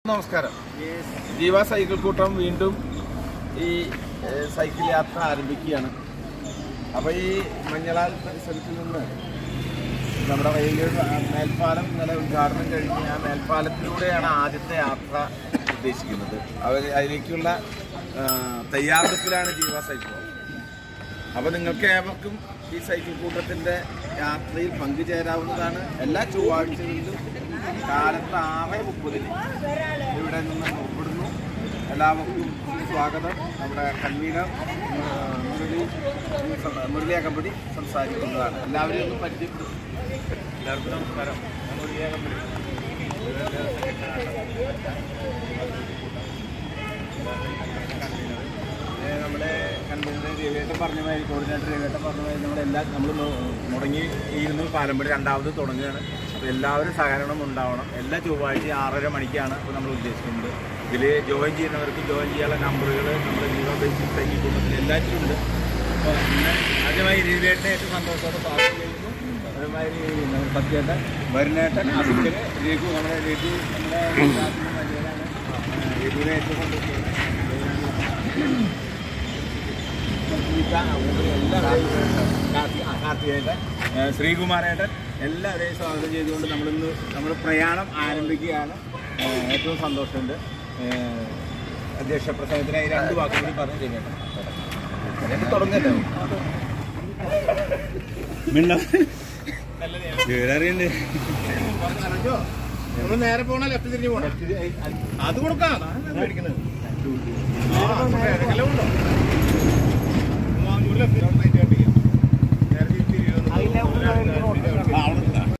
നമസ്കാരം ജീവ സൈക്കിൾ കൂട്ടം വീണ്ടും ഈ ഏഹ്, സൈക്കിൾ യാത്ര ആരംഭിക്കുകയാണ് അപ്പോൾ ഈ മഞ്ഞളാൽ പരിസരത്തിൽ നിന്ന് നമ്മുടെ റെയിൽവേ മേൽപ്പാലം ഇന്നലെ ഉദ്ഘാടനം കഴിഞ്ഞ് ആ മേൽപ്പാലത്തിലൂടെയാണ് ആദ്യത്തെ യാത്ര ഉദ്ദേശിക്കുന്നത് അവർ അതിലേക്കുള്ള ആ, തയ്യാറെടുപ്പിലാണ് ജീവ സൈക്കിൾ അപ്പോൾ നിങ്ങൾക്ക് ഏവർക്കും ഈ സൈക്കിൾ കൂട്ടത്തിൻ്റെ യാത്രയിൽ പങ്കുചേരാവുന്നതാണ് എല്ലാ ചൊവ്വാഴ്ചകളിലും കാലത്ത് ആറ് മുപ്പതിന് ഇവിടെ നിന്ന് പുറപ്പെടുന്നു എല്ലാവർക്കും സ്വാഗതം നമ്മുടെ കൺവീനർ ആ, മുരളി മുരളി അകമ്പടി സംസാരിക്കുന്നതാണ് എല്ലാവരെയും ഒന്ന് പരിചയപ്പെടും എല്ലാവർക്കും നമസ്കാരം ഞാൻ മുരളി അകമ്പടി ഏഹ് നമ്മുടെ കൺവീനർ രവിയേട്ടൻ പറഞ്ഞ മാതിരി കോർഡിനേറ്റർ രവിയേട്ടൻ പറഞ്ഞ മാതിരി നമ്മളെല്ലാം നമ്മൾ മുടങ്ങി ഇരുന്ന് പാലമ്പടി രണ്ടാമത് തുടങ്ങുകയാണ് അപ്പോൾ എല്ലാവരും സഹകരണം ഉണ്ടാവണം എല്ലാ ചൊവ്വാഴ്ചയും ആറര മണിക്കാണ് ഇപ്പോൾ നമ്മൾ ഉദ്ദേശിക്കുന്നത് ഇതിൽ ജോയിൻ ചെയ്യുന്നവർക്ക് ജോയിൻ ചെയ്യാനുള്ള നമ്പറുകൾ നമ്മുടെ ജീവ ബേസിക് സൈക്കിൾ കുടുംബത്തിൽ എല്ലാറ്റിലും ഉണ്ട് അപ്പോൾ ഇന്ന് ആദ്യമായി രവിയേട്ടനെ ഏറ്റവും സന്തോഷത്തോടെ സ്വാഗതം ചെയ്യുന്നു അതുമാതിരി നമ്മുടെ സത്യേട്ടൻ വരുണേട്ടൻ അസിസ്റ്റന് രഘു നമ്മുടെ രഘു നമ്മുടെ ഗുജറാത്തിലെ വലിയവരാണ്. ആ, രഘുവിനെ ഏറ്റവും സന്തോഷം കാർത്തികേട്ടൻ ശ്രീകുമാരേട്ടൻ എല്ലാവരെയും സ്വാഗതം ചെയ്തുകൊണ്ട് നമ്മളിന്ന് നമ്മുടെ പ്രയാണം ആരംഭിക്കുകയാണ് ഏഹ് ഏറ്റവും സന്തോഷമുണ്ട് ഏഹ് അധ്യക്ഷ പ്രസംഗത്തിനായി രണ്ട് വാക്കും കൂടി പറഞ്ഞു ചെയ്യട്ടെ തുടങ്ങല്ലോ വിവരറിയണ്ട് നമ്മൾ നേരെ പോണ ലെഫ്റ്റ് തിരിഞ്ഞ് പോണം അത് കൊടുക്കാം മേടിക്കുന്നത് ആ, ഏതെങ്കിലും ഉണ്ടോ? മൂവാഞ്ചൂര് left.